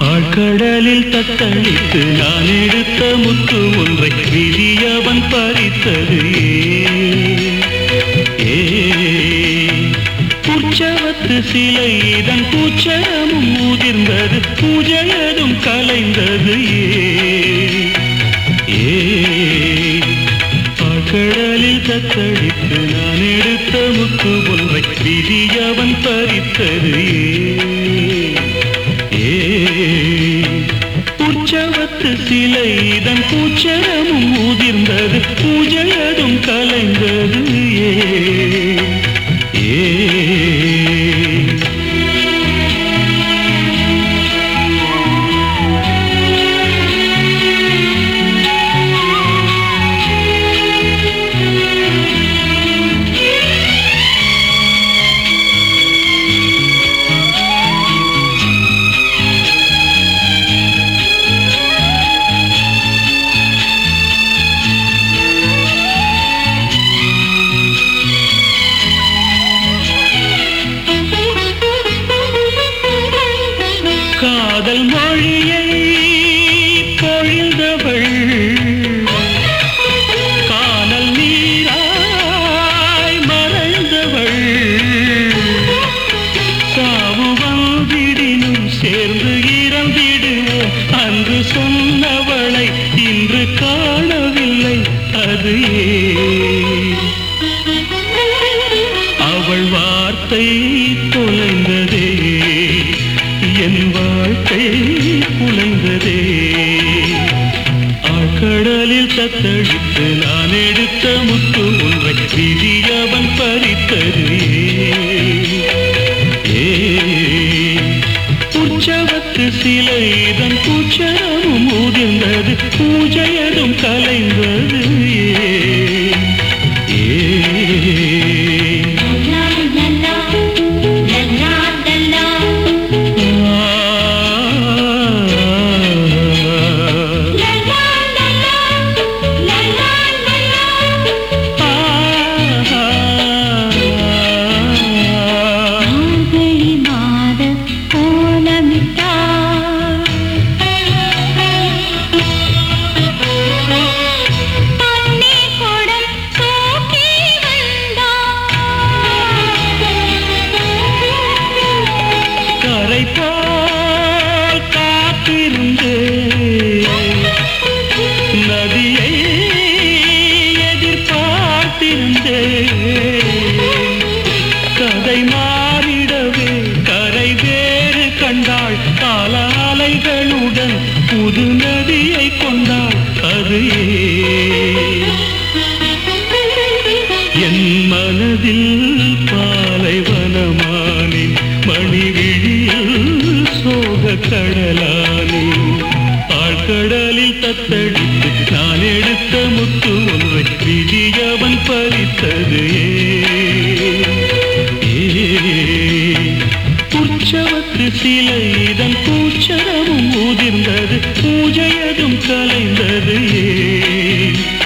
ஆழ்கடலில் தத்தளித்து நான் எடுத்த முத்து ஒன்றை விதியவன் பறித்தது ஏ உற்சவத்து சிலை இதன் பூச்சரமும் முதிர்ந்தது பூஜையதும் கலைந்தது ஏ கடலில் தத்தளித்து நான் எடுத்த முத்து ஒன்றை விதியவன் பறித்தது ஏ உற்சவத்து சிலை இதன் பூச்சரமும் முதிர்ந்தது பூஜையதும் கலைந்தது ஏ ஏ காதல் மொழியை பொழிந்தவள் காணல் நீராய் மறைந்தவள் சாவு வந்திடினும் சேர்ந்து இறந்திடுவோம் அன்று சொன்னவளை இன்று காணவில்லை அது ஏன்? அவள் வார்த்தை தொலைந்ததே என் வாழ்க்கை குலைந்ததே ஆழ்கடலில் தத்தளித்து நான் எடுத்த முத்து ஒன்றை விதியவன் பறித்தது ஏ உற்சவத்து சிலை இதன் பூச்சரமும் முதிர்ந்தது பூஜையதும் கலைந்தது ஏ ஏ லல்லா லல்லா லல்லா லல்லா லல்லா லல்லா லல்லா லல்லா மார்கழி மாத கோலமிட்டா தண்ணி குடம் தூக்கி வந்தா கரை போல் காத்திருந்து நதியை எதிர்பார்த்திருந்து கதை மாறிடவே கரை வேறு கண்டாள் கால அலைகளுடன் புது நதியை கொண்டாள் அது ஏன்? என் மனதில் பாலைவனமானேன் மணிவிழியில் சோக கடலானே ஆழ்கடலில் தத்தடித்து நான் எடுத்த முத்து ஒன்றை விதியவன் பறித்தது ஏ உற்சவத்து சிலை இதன் பூச்சரமும் முதிர்ந்தது பூஜையதும் கலைந்தது ஏ